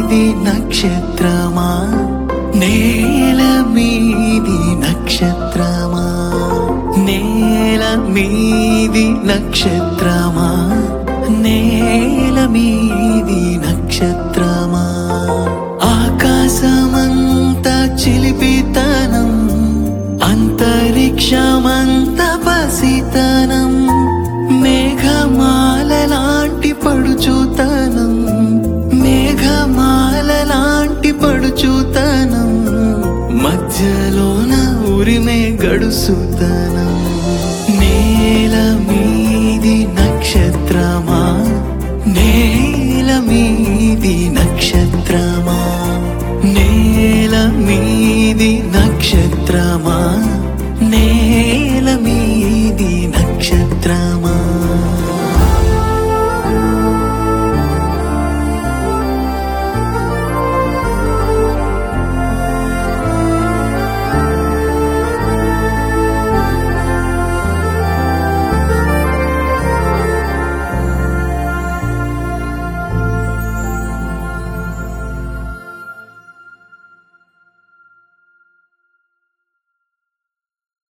మీది నక్షత్రమా నేల మీది నక్షత్రమా నేల మీది నక్షత్రమా నేల మీది నక్షత్రమా ఆకాశమంత చిలిపితనం అంతరిక్షమంత పసితనం మేఘమాల లాంటి పడుచుతనం మేఘమాల లాంటి పడుచుతనం మధ్యలోన ఉరిమే గడుసుతనం నేల మీది నక్షత్రమా నేల మీది నక్షత్రమా నేల మీది నక్షత్రమా నే